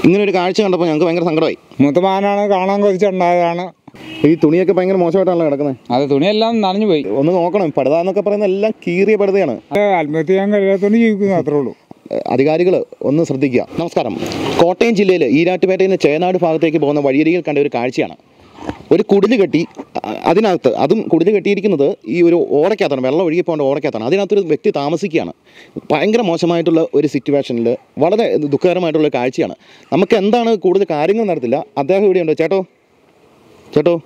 ഇങ്ങനെ ഒരു കാഴ്ച കണ്ടപ്പോൾ ഞങ്ങൾക്ക് ഭയങ്കര സങ്കടമായി മുത്തമാനാണ് കാണാൻ കൊതിച്ചുണ്ടായതാണ് ഈ തുണിയൊക്കെ ഭയങ്കര മോശമായിട്ടാണല്ലോ കിടക്കുന്നത് അത് തുണിയെല്ലാം നനഞ്ഞു പോയി ഒന്ന് നോക്കണം പടുത എന്നൊക്കെ പറയുന്ന എല്ലാം കീറിയ പടുതയാണ് അത് ആത്മഹത്യ ചെയ്യാൻ കഴിയാത്തതുകൊണ്ട് ജീവിക്കുന്നു അത്രേ ഉള്ളൂ അധികാരികൾ ഒന്ന് ശ്രദ്ധിക്കുക നമസ്കാരം കോട്ടയം ജില്ലയിൽ ഈരാറ്റുപേട്ടയിൽ നിന്ന് ചേനാട് ഭാഗത്തേക്ക് പോകുന്ന വഴിയരികിൽ കണ്ട ഒരു കാഴ്ചയാണ് ഒരു കുടില് കെട്ടി അ- അതിനകത്ത് അതും കുടില് കെട്ടിയിരിക്കുന്നത് ഈ ഒരു ഓടയ്ക്കകത്താണ് വെള്ളം ഒഴുകി പോകേണ്ട ഓടയ്ക്കകത്താണ് അതിനകത്തൊരു വ്യക്തി താമസിക്കുകയാണ് ഭയങ്കര മോശമായിട്ടുള്ള ഒരു സിറ്റുവേഷനിൽ വളരെ ദുഃഖകരമായിട്ടുള്ള ഒരു കാഴ്ചയാണ് നമുക്ക് എന്താണ് കൂടുതൽ കാര്യങ്ങൾ നടത്തില്ല അദ്ദേഹം ഇവിടെയുണ്ട് ചേട്ടോ ചേട്ടോ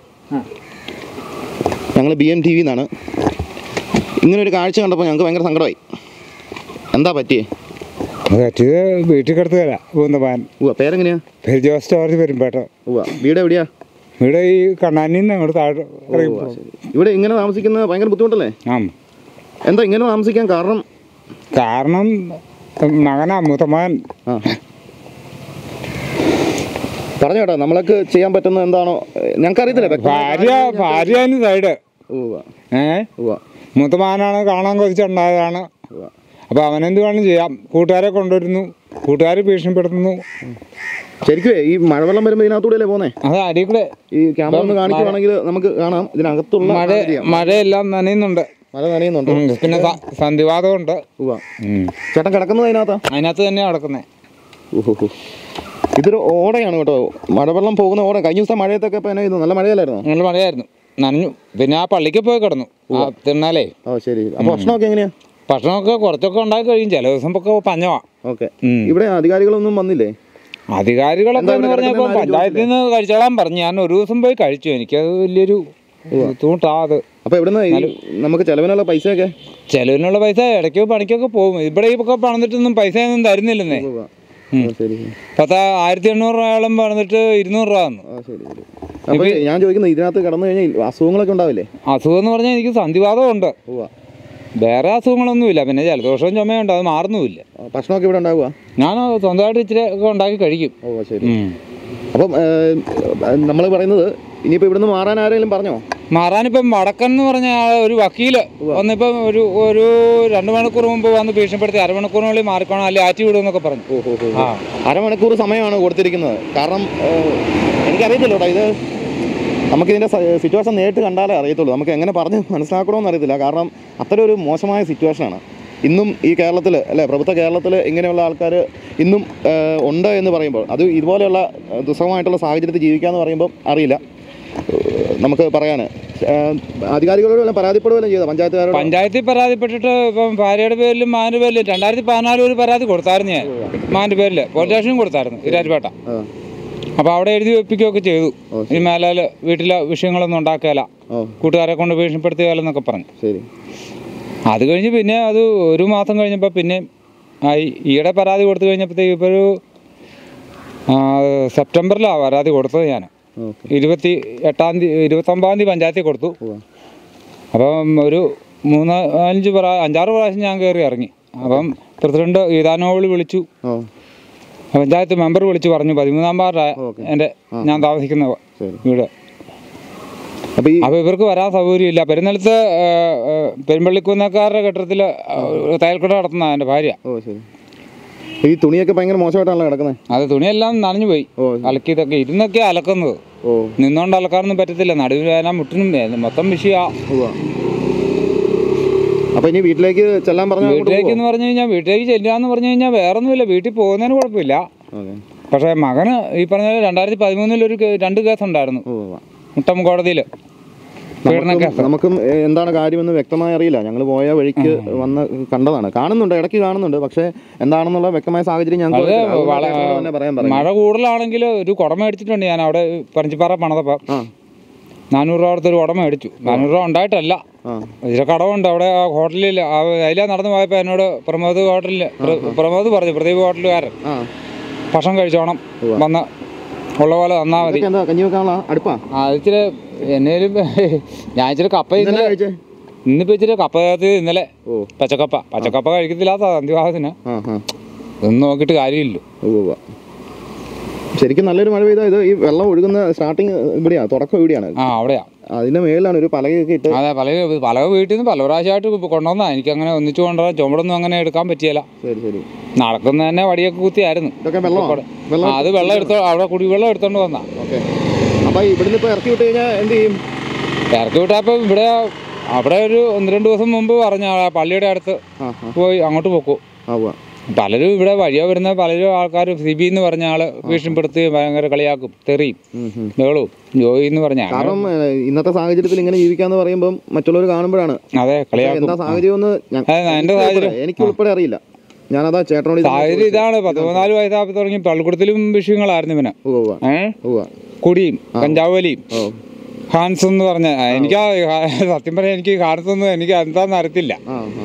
ഞങ്ങൾ ബി എം ടി വി എന്നാണ് ഇങ്ങനെ ഒരു കാഴ്ച കണ്ടപ്പോൾ ഞങ്ങൾക്ക് ഭയങ്കര സങ്കടമായി എന്താ പറ്റിയേ അത് പറ്റിയത് വീട്ടിൽ കിടത്തുകയല്ല പൂന്തമാൻ ഉവ്വ പേരെങ്ങനെയാ പേര് ജോസ് ജോർജ് പെരുമ്പേട്ട ഉവ്വ വീട് എവിടെയാ ഇവിടെ ഈ കണ്ണാനിൽ നിന്ന് അങ്ങോട്ട് താഴെ ഇറങ്ങി ഉവ്വ, പോകും. ശരി. ഇവിടെ ഇങ്ങനെ താമസിക്കുന്നത് ഭയങ്കര ബുദ്ധിമുട്ടല്ലേ ആ എന്താ ഇങ്ങനെ താമസിക്കാൻ കാരണം കാരണം മകനാ മുത്തമാൻ ആ പറഞ്ഞു കേട്ടോ നമ്മളൊക്കെ ചെയ്യാൻ പറ്റുന്നത് എന്താണോ ഞങ്ങൾക്ക് അറിയത്തില്ല ഭാര്യ ഭാര്യന് സൈഡ് ഉവ്വ ഏ ഉവ്വ മുത്തമാനാണ് കാണാൻ കൊതിച്ചുണ്ടായതാണ് ഉവ്വ അപ്പോൾ അവനെന്ത് വേണം ചെയ്യാം കൂട്ടുകാരെ കൊണ്ടുവരുന്നു കൂട്ടുകാർ ഭീഷണിപ്പെടുത്തുന്നു ശരിക്കും ഈ മഴവെള്ളം വരുമ്പോൾ ഇതിനകത്തൂടെ അല്ലേ പോന്നേ അത് അടിയിൽ കൂടെ ഈ ക്യാമറ ഒന്ന് കാണിക്കുവാണെങ്കിൽ നമുക്ക് കാണാം ഇതിനകത്തുള്ള മഴ സാഹചര്യം. മഴയെല്ലാം നനയുന്നുണ്ട് മഴ നനയുന്നുണ്ട് ഉം, പിന്നെ സ- സന്ധിവാതമുണ്ട് ഉവ്വ ചേട്ടൻ കിടക്കുന്നത് അതിനകത്താ അതിനകത്ത് തന്നെയാണ് നടക്കുന്നത് ഓഹോ ഇതൊരു ഓടയാണ് കേട്ടോ മഴവെള്ളം പോകുന്ന ഓട കഴിഞ്ഞ ദിവസം മഴയത്തൊക്കെ ഇപ്പൊ എന്നാ ചെയ്തു? നല്ല മഴയല്ലായിരുന്നോ നല്ല മഴയായിരുന്നു നനഞ്ഞു പിന്നെ ആ പള്ളിക്ക് പോയി കിടന്നു ആ തിന്നാലേ ഓ ശരി അപ്പൊ ഭക്ഷണമൊക്കെ എങ്ങനെയാ ഭക്ഷണമൊക്കെ കുറച്ചൊക്കെ ഉണ്ടാക്കി കഴിയും ചില ദിവസം ഒക്കെ പഞ്ഞമാ ഓക്കെ ഉം. ഇവിടെ അധികാരികളൊന്നും വന്നില്ലേ അധികാരികളൊക്കെ എന്താ എന്ന് ഇവിടെ പറഞ്ഞപ്പോൾ കിടക്കുന്ന ആരും പഞ്ചായത്തിൽ നിന്ന് കഴിച്ചോളാൻ പറഞ്ഞു ഞാൻ ഒരു ദിവസം പോയി കഴിച്ചു എനിക്കത് വലിയൊരു ബുദ്ധിമുട്ടാ അത് അപ്പൊ ഇവിടുന്ന് ഈ നമുക്ക് ചെലവിനുള്ള പൈസയൊക്കെ ചെലവിനുള്ള പൈസ ഇടയ്ക്ക് പണിക്കൊക്കെ പോകും ഇവിടെ ഈ ഒക്കെ പണിതിട്ടൊന്നും പൈസ ഒന്നും തരുന്നില്ലെന്നേ ഉവ്വ. ഓ, ശരി പത്ത് ആയിരത്തി എണ്ണൂറ് രൂപയോളം പണിതിട്ട് ഇരുന്നൂറ് രൂപ തന്നു ആ ശരി ശരി അപ്പൊ ഞാൻ ചോദിക്കുന്നത് ഇതിനകത്ത് കടന്നു കഴിഞ്ഞാൽ അസുഖങ്ങളൊക്കെ ഉണ്ടാവില്ലേ അസുഖം എന്ന് പറഞ്ഞാൽ എനിക്ക് സന്ധിവാതമുണ്ട് ഉവ്വ. വേറെ അസുഖങ്ങളൊന്നുമില്ല പിന്നെ ജലദോഷവും ചുമയുണ്ട് അത് മാറുന്നുമില്ല ആ, ഭക്ഷണമൊക്കെ ഇവിടെ ഉണ്ടാവുക ഞാൻ സ്വന്തമായിട്ട് ഇച്ചിരി ഒക്കെ ഉണ്ടാക്കി കഴിക്കും ഓ ശരി ഉം. അപ്പം നമ്മൾ പറയുന്നത് ഇനിയിപ്പോ ഇവിടുന്ന് മാറാൻ ആരെങ്കിലും പറഞ്ഞോ മാറാനിപ്പം വടക്കൻ എന്ന് പറഞ്ഞ ആ ഒരു വക്കീല് വന്നിപ്പം ഒരു ഒരു രണ്ട് മണിക്കൂർ മുമ്പ് വന്ന് ഭീഷണിപ്പെടുത്തി അരമണിക്കൂറിനുള്ളിൽ മാറിക്കോണം അല്ലെങ്കിൽ ആറ്റി വിടുമെന്നൊക്കെ പറഞ്ഞു ഓഹോ ആ അരമണിക്കൂർ സമയമാണ് കൊടുത്തിരിക്കുന്നത് കാരണം ഏഹ്, എനിക്കറിയത്തില്ല കേട്ടോ ഇത് നമുക്കിതിൻ്റെ സിറ്റുവേഷൻ നേരിട്ട് കണ്ടാലേ അറിയത്തുള്ളൂ നമുക്ക് എങ്ങനെ പറഞ്ഞ് മനസ്സിലാക്കണമെന്ന് അറിയത്തില്ല കാരണം അത്ര ഒരു മോശമായ സിറ്റുവേഷനാണ് ഇന്നും ഈ കേരളത്തിൽ അല്ലേ പ്രഭുത്വ കേരളത്തിൽ ഇങ്ങനെയുള്ള ആൾക്കാർ ഇന്നും ഏഹ്, ഉണ്ട് എന്ന് പറയുമ്പോൾ അത് ഇതുപോലെയുള്ള ഏഹ്, ദുസ്സഹമായിട്ടുള്ള സാഹചര്യത്തിൽ ജീവിക്കുക എന്ന് പറയുമ്പോൾ അറിയില്ല ഏഹ്, നമുക്ക് പറയാൻ അധികാരികളോട് വല്ലതും പരാതിപ്പെടുകയും ചെയ്തോ പഞ്ചായത്തുകാരോട് പഞ്ചായത്തിൽ പരാതിപ്പെട്ടിട്ട് ഇപ്പം ഭാര്യയുടെ പേരിലും മാൻ്റെ പേരിലും രണ്ടായിരത്തി പതിനാല് ഒരു പരാതി കൊടുത്തായിരുന്നു ഞാൻ മാൻ്റെ പേരിൽ പോലീസ് സ്റ്റേഷനും കൊടുത്തായിരുന്നു ഇരാറ്റുപേട്ട ആ അപ്പോൾ അവിടെ എഴുതി വെപ്പിക്കുകയൊക്കെ ചെയ്തു ഓ, ഈ മേലാൽ വീട്ടിലെ വിഷയങ്ങളൊന്നും ഉണ്ടാക്കുകയില്ല ഓ കൂട്ടുകാരെ കൊണ്ട് ഭീഷണിപ്പെടുത്തുകയല്ലെന്നൊക്കെ പറഞ്ഞു ശരി അത് കഴിഞ്ഞ് പിന്നെ അത് ഒരു മാസം കഴിഞ്ഞപ്പോൾ പിന്നെ ആയി ഈയിടെ പരാതി കൊടുത്തു കഴിഞ്ഞപ്പോഴത്തേക്ക് ഇപ്പോൾ ഒരു ആ, സെപ്റ്റംബറിലാണ് പരാതി കൊടുത്തത് ഞാൻ ഓക്കെ ഇരുപത്തി എട്ടാം തീയതി ഇരുപത്തൊമ്പതാം തീയതി പഞ്ചായത്തിൽ കൊടുത്തു ഉവ്വ. അപ്പം ഒരു മൂന്ന് അഞ്ച് പ്രാ അഞ്ചാറ് പ്രാവശ്യം ഞാൻ കയറി ഇറങ്ങി അപ്പം പ്രസിഡന്റ് ഗീതാനോവിളി വിളിച്ചു ഓ പഞ്ചായത്ത് മെമ്പർ വിളിച്ചു പറഞ്ഞു പതിമൂന്നാം വാർഡാണ് ഓക്കെ. എൻ്റെ ഞാൻ താമസിക്കുന്ന ശരി വീട് അപ്പോൾ ഈ അപ്പോൾ ഇവർക്ക് വരാൻ സൗകര്യമില്ല പെരുന്നലത്ത് പെരുമ്പള്ളിക്കുന്നക്കാരുടെ കെട്ടിടത്തിൽ തയ്യൽക്കട നടത്തുന്ന എൻ്റെ ഭാര്യ ഓ ശരി ഈ തുണിയൊക്കെ ഭയങ്കര മോശമായിട്ടാണല്ലോ കിടക്കുന്നത് അത് തുണിയെല്ലാം നനഞ്ഞു പോയി ഓ അലക്കിയതൊക്കെ ഇരുന്നൊക്കെ അലക്കുന്നത് ഓ നിന്നുകൊണ്ട് അലക്കാനൊന്നും പറ്റത്തില്ല നടുവിൽ വേദന മുട്ടിനും വേദന. മൊത്തം വിഷയാ ഉവ്വ. അപ്പൊ ഇനി വീട്ടിലേക്ക് ചെല്ലാൻ പറഞ്ഞാൽ അങ്ങോട്ട് വീട്ടിലേക്ക് എന്ന് പറഞ്ഞു കഴിഞ്ഞാൽ വീട്ടിലേക്ക് ചെല്ലുകയെന്ന് പറഞ്ഞു കഴിഞ്ഞാൽ വേറെ ഒന്നുമില്ല വീട്ടിൽ പോകുന്നതിന് കുഴപ്പമില്ല പോവോ? ഓക്കേ. പക്ഷേ മകന് ഈ പറഞ്ഞ പോലെ രണ്ടായിരത്തി പതിമൂന്നിൽ ഒരു കേ- രണ്ട് കേസ് ഉണ്ടായിരുന്നു ഉവ്വ് ഉവ്വ്. മുട്ടം കോടതിയിൽ പീഡന നമുക്കും- കേസ് നമുക്കും ഏ, എന്താണ് കാര്യമെന്ന് വ്യക്തമായി അറിയില്ല ഞങ്ങൾ പോയ വഴിക്ക് വന്ന് കണ്ടതാണ് കാണുന്നുണ്ട് ഇടയ്ക്ക് കാണുന്നുണ്ട് പക്ഷേ എന്താണെന്നുള്ള വ്യക്തമായ സാഹചര്യം ഞങ്ങൾക്ക് അത് അറിയില്ല. അതുകൊണ്ട് വള- ചേട്ടനോട് തന്നെ പറയാൻ പറയും മഴ കൂടുതലാണെങ്കിൽ ഒരു കുടം മേടിച്ചിട്ടുണ്ട് ഞാൻ അവിടെ പറിച്ചിപ്പാറ പണതപ്പം ആ നാനൂറ് രൂപ അടുത്തൊരു കുടം മേടിച്ചു നാനൂറ് രൂപ ഉണ്ടായിട്ടല്ല ആ ഇതിലെ കടമുണ്ട് അവിടെ ആ ഹോട്ടലിൽ അതിലെ നടന്നു പോയപ്പോൾ എന്നോട് പ്രമോദ് ഹോട്ടലിൽ പ്രമോദ് പറഞ്ഞു പ്രദീപ് ഹോട്ടലുകാരൻ ആ ഭക്ഷണം കഴിച്ചോണം വന്ന് ഉള്ള പോലെ തന്നാ മതി ഇതൊക്കെ എന്താ കഞ്ഞി വെക്കാനുള്ള അടുപ്പാ ആ ഇച്ചിരി എന്നേലും ഞാൻ ഇച്ചിരി കപ്പ ഇന്നലെ ഇന്നലെ കഴിച്ചേ ഇന്നിപ്പോൾ ഇച്ചിരി കപ്പ ചേർത്ത് ഇന്നലെ ഓ പച്ചക്കപ്പ പച്ചക്കപ്പ കഴിക്കത്തില്ലാത്ത സന്ധ്യവാഹത്തിന് ആ ആ ഇതൊന്നും നോക്കിയിട്ട് കാര്യമില്ല ഉവ്വ് ഉവ്വ്. ശരിക്കും നല്ലൊരു മഴ പെയ്താൽ ഇത് ഈ വെള്ളം ഒഴുകുന്ന സ്റ്റാർട്ടിങ് ഇവിടെയാണ് തുടക്കം ഇവിടെയാണ് ആ അവിടെയാ അതിന്റെ മേളിലാണ് ഒരു പലകയൊക്കെ ഇട്ട് അതെ പല പല വീട്ടിൽ നിന്ന് പല പ്രാവശ്യമായിട്ട് കൊണ്ടുവന്നാ എനിക്ക് അങ്ങനെ ഒന്നിച്ചു കൊണ്ടുവരാൻ ചുമടൊന്നും അങ്ങനെ എടുക്കാൻ പറ്റിയല്ല ശരി ശരി നടക്കുന്ന തന്നെ വടിയൊക്കെ കുത്തിയായിരുന്നു ഇതൊക്കെ വെള്ളമാണ് ആ, വെള്ളം അത് വെള്ളം എടുത്തോ അവിടെ കുടിവെള്ളം എടുത്തോണ്ട് വന്നാ ഓക്കെ അപ്പൊ ഇവിടുന്ന് ഇപ്പൊ ഇറക്കി വിട്ട് കഴിഞ്ഞാൽ എന്ത് ചെയ്യും ഇറക്കി വിട്ടപ്പോൾ ഇവിടെ അവിടെ ഒരു ഒന്ന് രണ്ട് ദിവസം മുമ്പ് പറഞ്ഞ ആ പള്ളിയുടെ അടുത്ത് ആ ആ പോയി അങ്ങോട്ട് പോക്കൂ ആ ഉവ്വ. പലരും ഇവിടെ വഴിയാ വരുന്ന പലരും ആൾക്കാർ സിബി എന്ന് പറഞ്ഞ ആള് ഭീഷണിപ്പെടുത്തി ഭയങ്കര കളിയാക്കും തെറിയും ഉം, ഉം. ബഹളവും ജോയി എന്ന് പറഞ്ഞ ആള്. കാരണം ഏഹ്, ഇന്നത്തെ സാഹചര്യത്തിൽ ഇങ്ങനെ ജീവിക്കാന്ന് പറയുമ്പോൾ മറ്റുള്ളവർ കാണുമ്പോഴാണ് അതെ കളിയാക്കും എന്താ സാഹചര്യം എന്ന് ഞാൻ അതെ, എൻ്റെ എനിക്ക് സാഹചര്യം. ഉൾപ്പെടെ- എനിക്ക് ഉൾപ്പെടെ അറിയില്ല ഞാനതാ ചേട്ടനോട് ഇത് സാഹചര്യം ഇതാണ് പത്ത് പതിനാല് വയസ്സാക്കി തുടങ്ങി പള്ളിക്കൂടത്തിലും വിഷയങ്ങളായിരുന്നു ഇവന് ഉവ്വ, ഉവ്വ, ഏഹ് ഉവ്വ. കുടിയും കഞ്ചാവ് വലിയും ഓ ഹാൻസ് എന്ന് പറഞ്ഞ എനിക്ക് ആ ഹാ- സത്യം പറഞ്ഞാൽ എനിക്ക് ഹാൻസ് ഒന്നും എനിക്ക് എന്താന്ന് അറിയത്തില്ല ആ ആ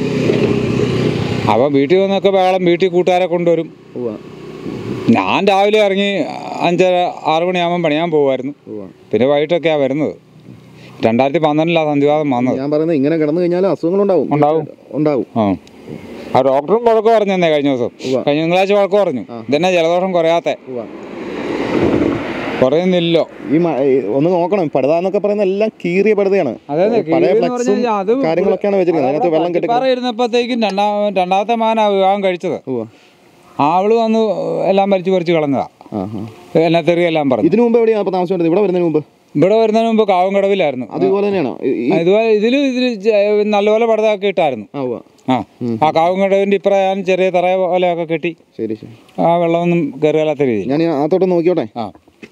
അപ്പോൾ വീട്ടിൽ വന്നൊക്കെ ബഹളം വീട്ടിൽ കൂട്ടുകാരെ കൊണ്ടുവരും ഉവ്വ, ഞാൻ രാവിലെ ഇറങ്ങി അഞ്ചര ആറ് മണിയാകുമ്പോൾ പണിയാൻ പോകുമായിരുന്നു ഉവ്വ. പിന്നെ വൈകിട്ടൊക്കെയാണ് വരുന്നത് രണ്ടായിരത്തി പന്ത്രണ്ടിലാണ് സന്ധിവാദം വന്നത് ഞാൻ പറയുന്നത് ഇങ്ങനെ കിടന്നു കഴിഞ്ഞാൽ അസുഖങ്ങളുണ്ടാവും ഉണ്ടാവും. ഉണ്ടാവും ആ ആ ഡോക്ടറും കുഴക്ക് പറഞ്ഞു തന്നെ കഴിഞ്ഞ ദിവസം ഉവ്വ. കഴിഞ്ഞ തിങ്കളാഴ്ച കുഴക്ക് പറഞ്ഞു ഇതന്നെ ജലദോഷം കുറയാത്ത ഉവ്വ. കുറയുന്നില്ലോ ഈ മ- ഈ ഒന്ന് നോക്കണം പടുത എന്നൊക്കെ പറയുന്ന എല്ലാം കീറിയ പടുതയാണ് അതെ അതെ, പഴയ കീറിയെന്ന് ഫ്ലക്സും പറഞ്ഞാൽ അത് കാര്യങ്ങളൊക്കെയാണ് വെച്ചിരിക്കുന്നത് അതിനകത്ത് വെള്ളം കെട്ടി പത്തിപ്പാറ ഇരുന്നപ്പോഴത്തേക്കും രണ്ടാം രണ്ടാമത്തെ മാനാ വിവാഹം കഴിച്ചത് ഉവ്വ. അവള് വന്ന് എല്ലാം വലിച്ചു പറിച്ച് കളഞ്ഞതാ ആ ആ എല്ലാം തെറിയെല്ലാം പറഞ്ഞു ഇതിനു മുമ്പ് എവിടെയാണ് അപ്പൊ താമസിച്ചോണ്ടത് ഇവിടെ വരുന്നതിന് മുമ്പ് ഇവിടെ വരുന്നതിന് മുമ്പ് കാവങ്കടവിലായിരുന്നു അതുപോലെ തന്നെയാണോ ഈ- ഈ- ഇതുപോലെ ഇതിലും ഇതിൽ നല്ലപോലെ പടുതാക്കി ഇട്ടായിരുന്നു ആ ഉവ്വ. ആ ആ കാവങ്കടവിൻ്റെ ഇപ്പറയാൻ ചെറിയ തറ പോലെയൊക്കെ കെട്ടി ശരി ശരി ആ വെള്ളമൊന്നും കയറിയാത്ത രീതിയിൽ ഞാൻ അകത്തോട്ട് നോക്കിയോട്ടെ ആ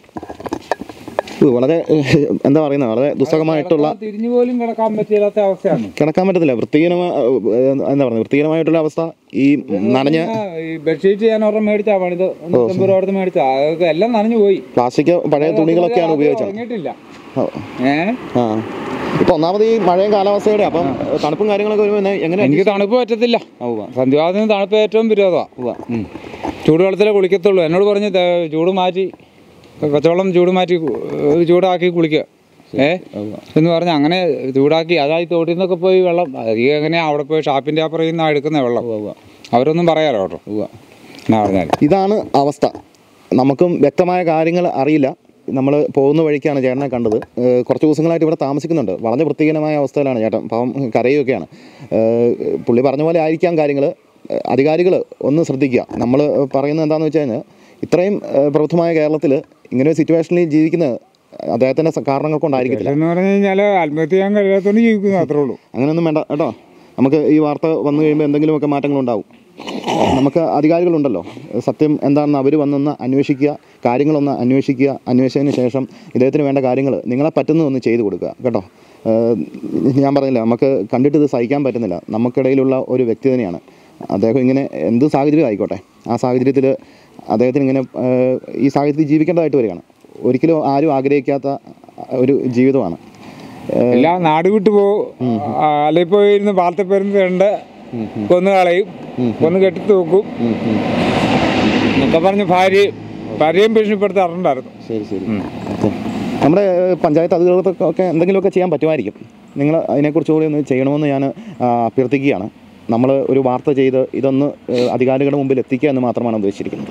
ഇത് വളരെ ഏഹ്, എന്താ പറയുന്നത് വളരെ ദുസ്സഹമായിട്ടുള്ള തിരിഞ്ഞു പോലും കിടക്കാൻ പറ്റില്ലാത്ത അവസ്ഥയാണ് കിടക്കാൻ പറ്റത്തില്ല വൃത്തിഹീനമായ എന്താ പറയുക വൃത്തിഹീനമായിട്ടുള്ള അവസ്ഥ ഈ നനഞ്ഞ ആ, ഈ ബെഡ്ഷീറ്റ് ഞാൻ ഒരെണ്ണം മേടിച്ചാ പണിത് നൂറ്റമ്പത് രൂപ അടുത്ത് മേടിച്ചാ അതൊക്കെ എല്ലാം നനഞ്ഞു പോയി പ്ലാസ്റ്റിക് പഴയ തുണികളൊക്കെയാണ് ഉപയോഗിച്ചത് തുടങ്ങിയിട്ടില്ല ഓ. ഏ ആ ഇപ്പൊ ഒന്നാമത് ഈ മഴയും കാലാവസ്ഥയുടെ അപ്പം തണുപ്പും കാര്യങ്ങളൊക്കെ വരുമ്പോൾ എന്നെ- എങ്ങനെ എനിക്ക് തണുപ്പ് പറ്റത്തില്ല ആ, ഉവ്വ. സന്ധ്യാവാദത്തിന് തണുപ്പ് ഏറ്റവും വിരോധമാണ് ഉവ്വ. ചൂടുവെള്ളത്തിലേ കുളിക്കത്തുള്ളൂ എന്നോട് പറഞ്ഞ് ദേ- ചൂട് മാറ്റി പച്ചവെള്ളം ചൂട് മാറ്റി കു- ഏഹ് ചൂടാക്കി കുളിക്കുക ഏ ഉവ്വ. എന്ന് പറഞ്ഞ് അങ്ങനെ ചൂടാക്കി അതായി തോട്ടിൽ നിന്നൊക്കെ പോയി വെള്ളം അധികം എങ്ങനെയാ അവിടെ പോയി ഷാപ്പിൻ്റെ അപ്പുറം നിന്നാണ് എടുക്കുന്ന വെള്ളം ഉവ്വ, ഉവ്വ. അവരൊന്നും പറയാലോ കേട്ടോ ഉവ്വ. എന്നാ പറഞ്ഞാൽ ഇതാണ് അവസ്ഥ നമുക്കും വ്യക്തമായ കാര്യങ്ങൾ അറിയില്ല നമ്മൾ പോകുന്ന വഴിക്കാണ് ചേട്ടനെ കണ്ടത് ഏഹ് കുറച്ച് ദിവസങ്ങളായിട്ട് ഇവിടെ താമസിക്കുന്നുണ്ട് വളരെ വൃത്തിഹീനമായ അവസ്ഥയിലാണ് ചേട്ടൻ പാവം കരയുമൊക്കെയാണ് ഏഹ് പുള്ളി പറഞ്ഞ പോലെ ആയിരിക്കാം കാര്യങ്ങൾ അധികാരികൾ ഒന്ന് ശ്രദ്ധിക്കുക നമ്മൾ പറയുന്നത് എന്താണെന്ന് വെച്ച് കഴിഞ്ഞാൽ ഇത്രയും ഏഹ് പ്രബുദ്ധമായ കേരളത്തിൽ ഇങ്ങനെ ഒരു സിറ്റുവേഷനിൽ ജീവിക്കുന്നത് അദ്ദേഹത്തിൻ്റെ കാരണങ്ങൾ കൊണ്ടായിരിക്കത്തില്ല എന്ന് പറഞ്ഞു കഴിഞ്ഞാൽ ആത്മഹത്യ ചെയ്യാൻ കഴിയാത്തതുകൊണ്ട് ജീവിക്കുന്നു അത്രേ ഉള്ളൂ അങ്ങനെയൊന്നും വേണ്ട കേട്ടോ നമുക്ക് ഈ വാർത്ത വന്നു കഴിയുമ്പോൾ എന്തെങ്കിലുമൊക്കെ മാറ്റങ്ങളുണ്ടാവും നമുക്ക് അധികാരികളുണ്ടല്ലോ സത്യം എന്താണെന്ന് അവർ വന്നൊന്ന് അന്വേഷിക്കുക കാര്യങ്ങളൊന്ന് അന്വേഷിക്കുക അന്വേഷിച്ചതിന് ശേഷം ഇദ്ദേഹത്തിന് വേണ്ട കാര്യങ്ങൾ നിങ്ങളെ പറ്റുന്നതൊന്ന് ചെയ്തു കൊടുക്കുക കേട്ടോ ഏഹ് ഞാൻ പറഞ്ഞില്ല നമുക്ക് കണ്ടിട്ട് ഇത് സഹിക്കാൻ പറ്റുന്നില്ല നമുക്കിടയിലുള്ള ഒരു വ്യക്തി തന്നെയാണ് അദ്ദേഹം ഇങ്ങനെ എന്ത് സാഹചര്യം ആയിക്കോട്ടെ ആ സാഹചര്യത്തിൽ അദ്ദേഹത്തിന് ഇങ്ങനെ ഏഹ് ഈ സാഹചര്യത്തിൽ ജീവിക്കേണ്ടതായിട്ട് വരികയാണ് ഒരിക്കലും ആരും ആഗ്രഹിക്കാത്ത ഒരു ജീവിതമാണ് എല്ലാം നാട് വിട്ടു പോകും അല്ലെങ്കിൽ പോയി ഇരുന്ന് പാലത്തെ ഉണ്ട് കൊന്നു കളയും കൊന്നു കെട്ടി തൂക്കും എന്നൊക്കെ പറഞ്ഞ് ഭാര്യ ഭാര്യയും ഭീഷണിപ്പെടുത്താറുണ്ടായിരുന്നു ശരി ശരി ഓക്കെ നമ്മുടെ ഏഹ്, പഞ്ചായത്ത് അധികൃതർക്കൊക്കെ എന്തെങ്കിലുമൊക്കെ ചെയ്യാൻ പറ്റുമായിരിക്കും നിങ്ങൾ അതിനെക്കുറിച്ച് കൂടി ഒന്ന് ചെയ്യണമെന്ന് ഞാൻ ആ, അഭ്യർത്ഥിക്കുകയാണ് നമ്മൾ ഒരു വാർത്ത ചെയ്ത് ഇതൊന്ന് ഏഹ്, അധികാരികളുടെ മുമ്പിൽ എത്തിക്കുക എന്ന് മാത്രമാണ് ഉദ്ദേശിച്ചിരിക്കുന്നത്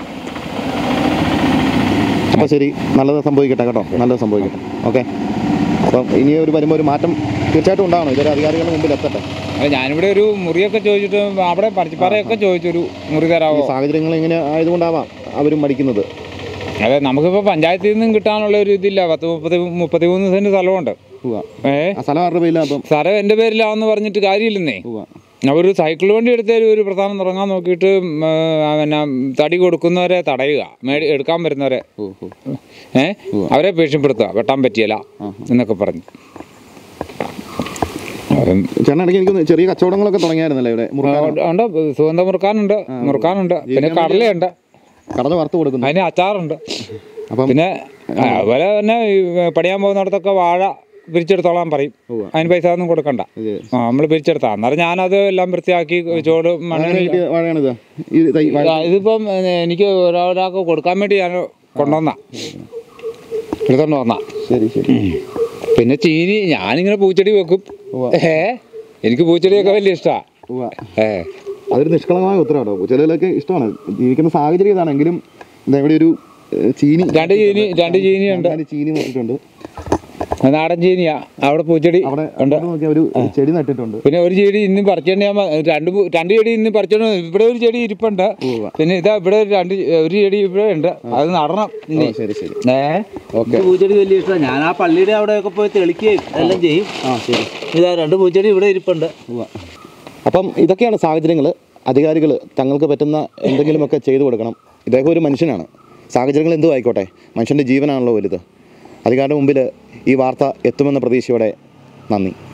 അപ്പോൾ ശരി നല്ലത് സംഭവിക്കട്ടെ കേട്ടോ നല്ലത് സംഭവിക്കട്ടെ ഓക്കെ അപ്പം ഇനി ഒരു വരുമ്പോൾ ഒരു മാറ്റം തീർച്ചയായിട്ടും ഉണ്ടാവണം ഇതൊരു അധികാരികളുടെ മുമ്പിൽ എത്തട്ടെ അല്ല ഞാനിവിടെ ഒരു മുറിയൊക്കെ ചോദിച്ചിട്ട് അവിടെ പറിച്ചിപ്പാറയൊക്കെ ചോദിച്ചൊരു മുറി ഈ തരാവോ സാഹചര്യങ്ങൾ ഇങ്ങനെ ആയതുകൊണ്ടാവാം അവരും മടിക്കുന്നത് അതെ നമുക്കിപ്പോൾ പഞ്ചായത്തിൽ നിന്നും കിട്ടാനുള്ള ഒരു ഇതില്ല പത്ത് മുപ്പത്തി മുപ്പത്തിമൂന്ന് സെൻറ്റ് സ്ഥലമുണ്ട് ഉവ്വ. ഏ ആ സ്ഥലം ആരുടെ പേരിലാണ് അപ്പം സ്ഥലം എൻ്റെ പേരിലാണെന്ന് പറഞ്ഞിട്ട് കാര്യമില്ലെന്നേ ഉവ്വ. അവർ സൈക്കിൾ വണ്ടി എടുത്തതിൽ ഒരു പ്രധാനം തുടങ്ങാൻ നോക്കിയിട്ട് ഉം, ആ, പിന്നെ തടി കൊടുക്കുന്നവരെ തടയുക മേടി എടുക്കാൻ വരുന്നവരെ ഓ ഓ ഏ അവരെ ഭീഷണിപ്പെടുത്തുക വെട്ടാൻ പറ്റിയല്ല എന്നൊക്കെ പറഞ്ഞു അതും, ചേട്ടൻ ഇടയ്ക്ക് എനിക്ക് ചെറിയ കച്ചവടങ്ങളൊക്കെ തുടങ്ങിയായിരുന്നല്ലേ ഇവിടെ ആ, മുറുക്കാൻ ഉണ്ട്, ഉണ്ട് സുഗന്ധ മുറുക്കാനുണ്ട് മുറുക്കാനുണ്ട് പിന്നെ കടലയുണ്ട് കടന്ന് വറുത്ത് കൊടുക്കുന്നു അതിന് അച്ചാറുണ്ട് അപ്പം പിന്നെ ആ, അതുപോലെ തന്നെ ഈ പണിയാൻ പോകുന്നിടത്തൊക്കെ വാഴ പിരിച്ചെടുത്തോളാൻ പറയും ഉവ്വ. അതിന് പൈസ ഒന്നും കൊടുക്കണ്ട ഇത് ആ നമ്മൾ പിരിച്ചെടുത്താ അന്നേരം ഞാനത് എല്ലാം വൃത്തിയാക്കി ചോട് അങ്ങനെ മണ്ണിൽ കിട്ടിയ വാഴയാണിത് ഈ തൈ വാഴ ആ, ഇതിപ്പം ഏ, എനിക്ക് ഒരാൾക്ക് കൊടുക്കാൻ വേണ്ടി ഞാൻ കൊണ്ടുവന്ന എടുത്തോണ്ട് വന്ന ശരി ശരി പിന്നെ ചീനി ഞാനിങ്ങനെ പൂച്ചെടി വെക്കും ഉവ്വ. ഏ എനിക്ക് പൂച്ചെടിയൊക്കെ വലിയ ഇഷ്ടമാണ് ഉവ്വ. ഏ അതൊരു നിഷ്കളങ്കമായ ഉത്തരവാട്ടോ ചിലതിലൊക്കെ ഇഷ്ടമാണ് ജീവിക്കുന്ന സാഹചര്യം ഇതാണെങ്കിലും എന്താ ഇവിടെ ഒരു ഏഹ്, ചീനി രണ്ട് ചീനി രണ്ട് ചീനിയുണ്ട് രണ്ട് ചീനി നോക്കിയിട്ടുണ്ട് നാടൻ ചീനിയാ അവിടെ പൂച്ചെടി അവിടെ ഉണ്ട് അവിടെ നോക്കിയാൽ ഒരു ചെടി നട്ടിട്ടുണ്ട് പിന്നെ ഒരു ചെടി ഇന്നും പറിച്ചോണ്ട് ഞാൻ വ- രണ്ട് പൂ- രണ്ട് ചെടി ഇന്ന് പറിച്ചോണ്ട് വന്നു. ഇവിടെ ഒരു ചെടി ഇരിപ്പുണ്ട് ഉവ്വ. പിന്നെ ഇതാ ഇവിടെ ഒരു രണ്ട് ഒരു ചെടി ഇവിടെ ഉണ്ട് അത് നടണം ഓ, ഇനി ശരി ശരി ഏ ഓക്കെ എനിക്ക് പൂച്ചെടി വലിയ ഇഷ്ടമാണ് ഞാൻ ആ പള്ളിയുടെ അവിടെയൊക്കെ പോയി തെളിക്കുകയും എല്ലാം ചെയ്യും ആ ശരി ഇതാ രണ്ട് പൂച്ചെടി ഇവിടെ ഇരിപ്പുണ്ട് അപ്പം ഇതൊക്കെയാണ് സാഹചര്യങ്ങൾ അധികാരികൾ തങ്ങൾക്ക് പറ്റുന്ന എന്തെങ്കിലുമൊക്കെ ചെയ്തു കൊടുക്കണം ഇദ്ദേഹം ഒരു മനുഷ്യനാണ് സാഹചര്യങ്ങൾ എന്തും ആയിക്കോട്ടെ മനുഷ്യൻ്റെ ജീവനാണല്ലോ വലുത് അധികാരിയുടെ മുമ്പിൽ ഈ വാർത്ത എത്തുമെന്ന പ്രതീക്ഷയോടെ നന്ദി